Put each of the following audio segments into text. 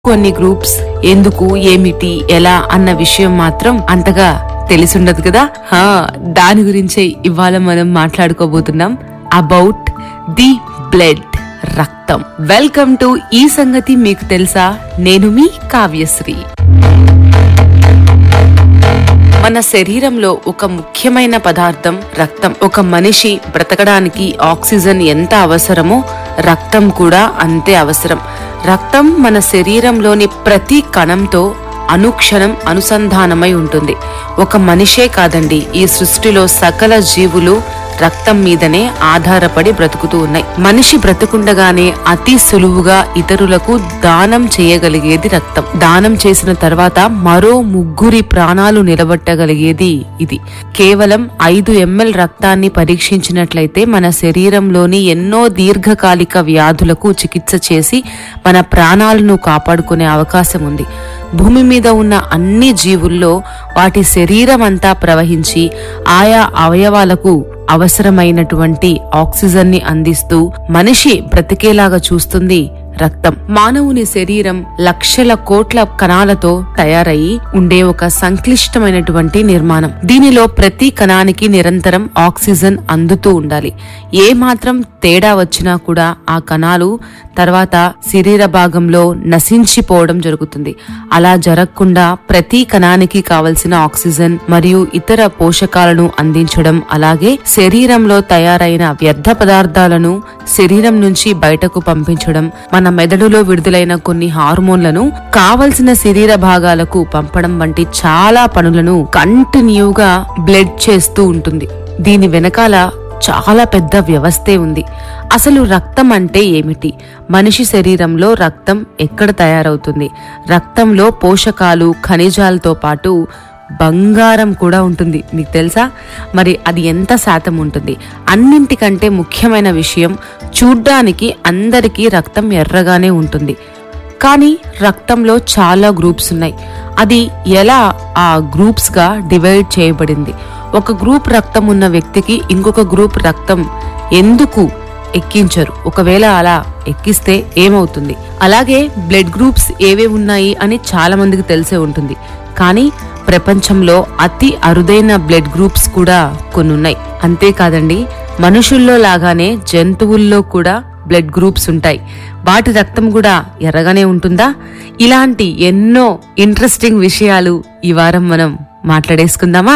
కొన్ని గ్రూప్స్ ఎందుకు ఏమిటి ఎలా అన్న విషయం మాత్రం అంతగా తెలిసుండదు కదా హా దాని గురించే ఇవాళ మనం మాట్లాడుకోబోతున్నాం అబౌట్ ది బ్లడ్ రక్తం వెల్కమ్ టు ఈ సంగతి మీకు తెలుసా నేను మీ కావ్యశ్రీ మన శరీరంలో ఒక ముఖ్యమైన పదార్థం రక్తం ఒక మనిషి బ్రతకడానికి ఆక్సిజన్ ఎంత అవసరమో రక్తం కూడా అంతే అవసరం రక్తం మన శరీరంలోని ప్రతి కణంతో అనుక్షణం అనుసంధానమై ఉంటుంది ఒక మనిషే కాదండి ఈ సృష్టిలో సకల జీవులు రక్తం మీదనే ఆధారపడి బ్రతుకుతూ ఉన్నాయి మనిషి బ్రతుకుండగానే అతి సులువుగా ఇతరులకు దానం చేయగలిగేది రక్తం దానం చేసిన తర్వాత మరో ముగ్గురి ప్రాణాలు నిలబెట్టగలిగేది ఇది కేవలం ఐదు ఎంఎల్ రక్తాన్ని పరీక్షించినట్లయితే మన శరీరంలోని ఎన్నో దీర్ఘకాలిక వ్యాధులకు చికిత్స చేసి మన ప్రాణాలను కాపాడుకునే అవకాశం ఉంది భూమి మీద ఉన్న అన్ని జీవుల్లో వాటి శరీరం అంతా ప్రవహించి ఆయా అవయవాలకు అవసరమైనటువంటి ఆక్సిజన్ ని అందిస్తూ మనిషి బ్రతికేలాగా చూస్తుంది రక్తం మానవుని శరీరం లక్షల కోట్ల కణాలతో తయారయి ఉండే ఒక సంక్లిష్టమైనటువంటి నిర్మాణం దీనిలో ప్రతి కణానికి నిరంతరం ఆక్సిజన్ అందుతూ ఉండాలి ఏ మాత్రం తేడా వచ్చినా కూడా ఆ కణాలు తర్వాత శరీర భాగంలో నశించిపోవడం జరుగుతుంది అలా జరగకుండా ప్రతి కణానికి కావలసిన ఆక్సిజన్ మరియు ఇతర పోషకాలను అందించడం అలాగే శరీరంలో తయారైన వ్యర్థ పదార్థాలను శరీరం నుంచి బయటకు పంపించడం మన మెదడులో విడుదలైన కొన్ని హార్మోన్లను కావలసిన శరీర భాగాలకు పంపడం వంటి చాలా పనులను కంటిన్యూగా బ్లడ్ చేస్తూ ఉంటుంది దీని వెనకాల చాలా పెద్ద వ్యవస్థే ఉంది అసలు రక్తం అంటే ఏమిటి మనిషి శరీరంలో రక్తం ఎక్కడ తయారవుతుంది రక్తంలో పోషకాలు ఖనిజాలతో పాటు బంగారం కూడా ఉంటుంది మీకు తెలుసా మరి అది ఎంత శాతం ఉంటుంది అన్నింటికంటే ముఖ్యమైన విషయం చూడ్డానికి అందరికీ రక్తం ఎర్రగానే ఉంటుంది కానీ రక్తంలో చాలా గ్రూప్స్ ఉన్నాయి అది ఎలా ఆ గ్రూప్స్ గా డివైడ్ చేయబడింది ఒక గ్రూప్ రక్తం ఉన్న వ్యక్తికి ఇంకొక గ్రూప్ రక్తం ఎందుకు ఎక్కించరు ఒకవేళ అలా ఎక్కిస్తే ఏమవుతుంది అలాగే బ్లడ్ గ్రూప్స్ ఏవే ఉన్నాయి అని చాలా మందికి తెలిసే ఉంటుంది కానీ ప్రపంచంలో అతి అరుదైన బ్లడ్ గ్రూప్స్ కూడా కొన్ని ఉన్నాయి అంతేకాదండి మనుషుల్లో లాగానే జంతువుల్లో కూడా బ్లడ్ గ్రూప్స్ ఉంటాయి వాటి రక్తం కూడా ఎర్రగానే ఉంటుందా ఇలాంటి ఎన్నో ఇంట్రెస్టింగ్ విషయాలు ఈ వారం మనం మాట్లాడేసుకుందామా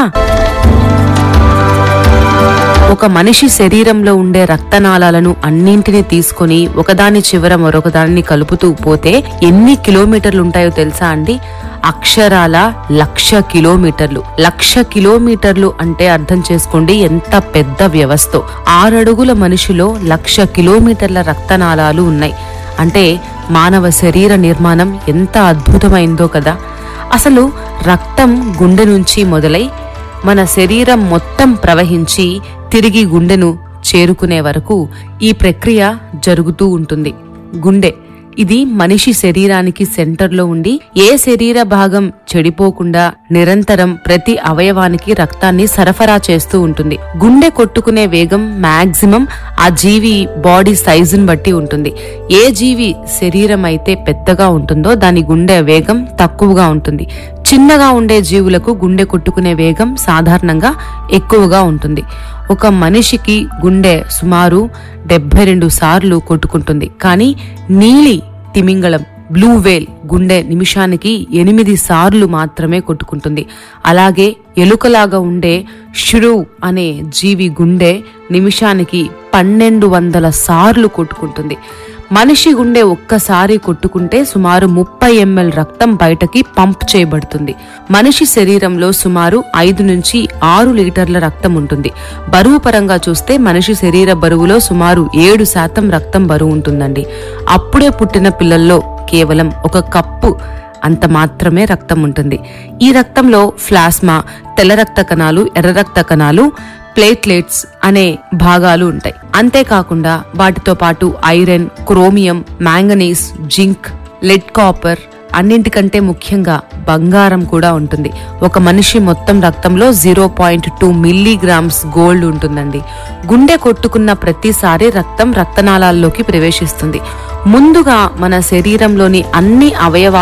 ఒక మనిషి శరీరంలో ఉండే రక్తనాళాలను అన్నింటినీ తీసుకొని ఒకదాని చివర మరొకదాన్ని కలుపుతూ పోతే ఎన్ని కిలోమీటర్లు ఉంటాయో తెలుసా అండి అక్షరాల లక్ష కిలోమీటర్లు లక్ష కిలోమీటర్లు అంటే అర్థం చేసుకోండి ఎంత పెద్ద వ్యవస్థ ఆరడుగుల మనిషిలో లక్ష కిలోమీటర్ల రక్తనాళాలు ఉన్నాయి అంటే మానవ శరీర నిర్మాణం ఎంత అద్భుతమైందో కదా అసలు రక్తం గుండె నుంచి మొదలై మన శరీరం మొత్తం ప్రవహించి తిరిగి గుండెను చేరుకునే వరకు ఈ ప్రక్రియ జరుగుతూ ఉంటుంది గుండె ఇది మనిషి శరీరానికి సెంటర్లో ఉండి ఏ శరీర భాగం చెడిపోకుండా నిరంతరం ప్రతి అవయవానికి రక్తాన్ని సరఫరా చేస్తూ ఉంటుంది గుండె కొట్టుకునే వేగం మాక్సిమం ఆ జీవి బాడీ సైజుని బట్టి ఉంటుంది ఏ జీవి శరీరం అయితే పెద్దగా ఉంటుందో దాని గుండె వేగం తక్కువగా ఉంటుంది చిన్నగా ఉండే జీవులకు గుండె కొట్టుకునే వేగం సాధారణంగా ఎక్కువగా ఉంటుంది ఒక మనిషికి గుండె సుమారు డెబ్బై రెండు సార్లు కొట్టుకుంటుంది కానీ నీలి తిమింగళం బ్లూ వేల్ గుండె నిమిషానికి ఎనిమిది సార్లు మాత్రమే కొట్టుకుంటుంది అలాగే ఎలుకలాగా ఉండే షురు అనే జీవి గుండె నిమిషానికి పన్నెండు వందల సార్లు కొట్టుకుంటుంది మనిషి గుండె ఒక్కసారి కొట్టుకుంటే సుమారు ముప్పై ఎంఎల్ రక్తం బయటకి పంప్ చేయబడుతుంది మనిషి శరీరంలో సుమారు ఐదు నుంచి ఆరు లీటర్ల రక్తం ఉంటుంది బరువు పరంగా చూస్తే మనిషి శరీర బరువులో సుమారు ఏడు శాతం రక్తం బరువు ఉంటుందండి అప్పుడే పుట్టిన పిల్లల్లో కేవలం ఒక కప్పు అంత మాత్రమే రక్తం ఉంటుంది ఈ రక్తంలో ప్లాస్మా తెల్ల రక్త కణాలు ఎర్ర రక్త కణాలు ప్లేట్లెట్స్ అనే భాగాలు ఉంటాయి అంతేకాకుండా వాటితో పాటు iron chromium manganese zinc lead copper అన్నింటికంటే ముఖ్యంగా బంగారం కూడా ఉంటుంది ఒక మనిషి మొత్తం రక్తంలో zero point two milligrams gold ఉంటుందండి గుండె కొట్టుకున్న ప్రతిసారి రక్తం రక్తనాళాల్లోకి ప్రవేశిస్తుంది ముందుగా మన శరీరంలోని అన్ని అవయవాలు